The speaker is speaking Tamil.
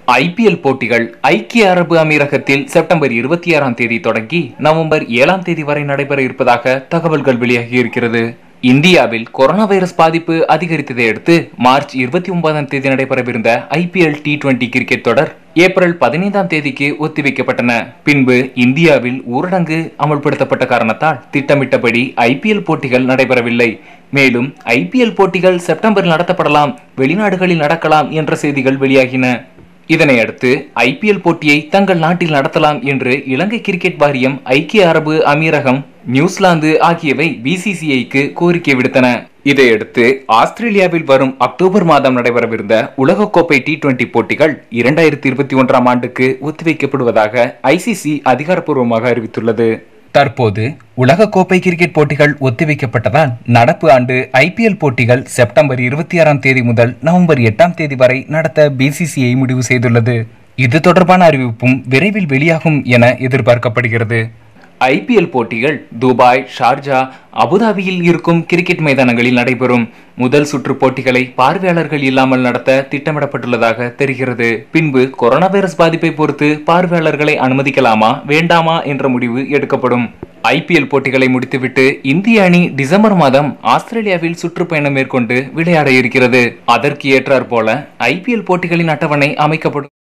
ஐபிஎல் போட்டிகள் ஐக்கிய அரபு அமீரகத்தில் செப்டம்பர் இருபத்தி ஆறாம் தேதி தொடங்கி நவம்பர் ஏழாம் தேதி வரை நடைபெற இருப்பதாக தகவல்கள் வெளியாகியிருக்கிறது இந்தியாவில் கொரோனா வைரஸ் பாதிப்பு அதிகரித்ததை அடுத்து மார்ச் இருபத்தி ஒன்பதாம் தேதி நடைபெறவிருந்த ஐபிஎல் டி டுவெண்டி கிரிக்கெட் தொடர் ஏப்ரல் பதினைந்தாம் தேதிக்கு ஒத்திவைக்கப்பட்டன பின்பு இந்தியாவில் ஊரடங்கு அமல்படுத்தப்பட்ட காரணத்தால் திட்டமிட்டபடி ஐபிஎல் போட்டிகள் நடைபெறவில்லை மேலும் ஐபிஎல் போட்டிகள் செப்டம்பரில் நடத்தப்படலாம் வெளிநாடுகளில் நடக்கலாம் என்ற செய்திகள் வெளியாகின இதனை அடுத்து ஐபிஎல் போட்டியை தங்கள் நாட்டில் நடத்தலாம் என்று இலங்கை கிரிக்கெட் வாரியம் ஐக்கிய அரபு அமீரகம் நியூசிலாந்து ஆகியவை பிசிசிஐக்கு கோரிக்கை விடுத்தன இதையடுத்து ஆஸ்திரேலியாவில் வரும் அக்டோபர் மாதம் நடைபெறவிருந்த உலகக்கோப்பை டி டுவெண்டி போட்டிகள் இரண்டாயிரத்தி இருபத்தி ஒன்றாம் ஆண்டுக்கு ஒத்திவைக்கப்படுவதாக ஐசிசி அதிகாரப்பூர்வமாக அறிவித்துள்ளது தற்போது உலகக்கோப்பை கிரிக்கெட் போட்டிகள் ஒத்திவைக்கப்பட்டதால் நடப்பு ஆண்டு ஐபிஎல் போட்டிகள் செப்டம்பர் இருபத்தி ஆறாம் தேதி முதல் நவம்பர் எட்டாம் தேதி வரை நடத்த பிசிசிஐ முடிவு செய்துள்ளது இது தொடர்பான அறிவிப்பும் விரைவில் வெளியாகும் என எதிர்பார்க்கப்படுகிறது ஐபிஎல் போட்டிகள் துபாய் ஷார்ஜா அபுதாபியில் இருக்கும் கிரிக்கெட் மைதானங்களில் நடைபெறும் முதல் சுற்று போட்டிகளை பார்வையாளர்கள் இல்லாமல் நடத்த திட்டமிடப்பட்டுள்ளதாக தெரிகிறது பின்பு கொரோனா வைரஸ் பாதிப்பை பொறுத்து பார்வையாளர்களை அனுமதிக்கலாமா வேண்டாமா என்ற முடிவு எடுக்கப்படும் ஐபிஎல் போட்டிகளை முடித்துவிட்டு இந்திய அணி டிசம்பர் மாதம் ஆஸ்திரேலியாவில் சுற்றுப்பயணம் மேற்கொண்டு விளையாட இருக்கிறது அதற்கு ஏற்றாற் போல ஐபிஎல் போட்டிகளின் அட்டவணை அமைக்கப்படும்